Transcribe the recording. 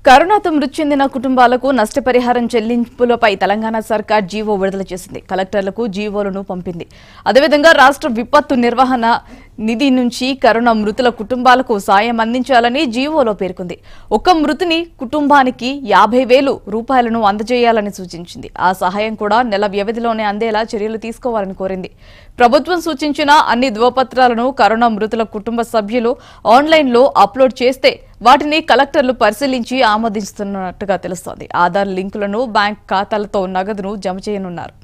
కరోనాతో మృతి చెందిన కుటుంబాలకు నష్టపరిహారం చెల్లింపులపై తెలంగాణ సర్కార్ జీవో విడుదల చేసింది కలెక్టర్లకు జీవోలను పంపింది అదేవిధంగా రాష్ట్ర విపత్తు నిర్వహణ నిధి నుంచి కరోనా మృతుల కుటుంబాలకు సాయం అందించాలని జీవోలో పేర్కొంది ఒక్క మృతుని కుటుంబానికి యాభై వేలు రూపాయలను అందజేయాలని సూచించింది ఆ సహాయం కూడా నెల వ్యవధిలోనే అందేలా చర్యలు తీసుకోవాలని కోరింది ప్రభుత్వం సూచించిన అన్ని ధ్రువపత్రాలను కరోనా మృతుల కుటుంబ సభ్యులు ఆన్లైన్లో అప్లోడ్ చేస్తే వాటిని కలెక్టర్లు పరిశీలించి ఆమోదిస్తున్నట్టుగా తెలుస్తోంది ఆధార్ లింకులను బ్యాంక్ ఖాతాలతో నగదును జమ చేయనున్నారు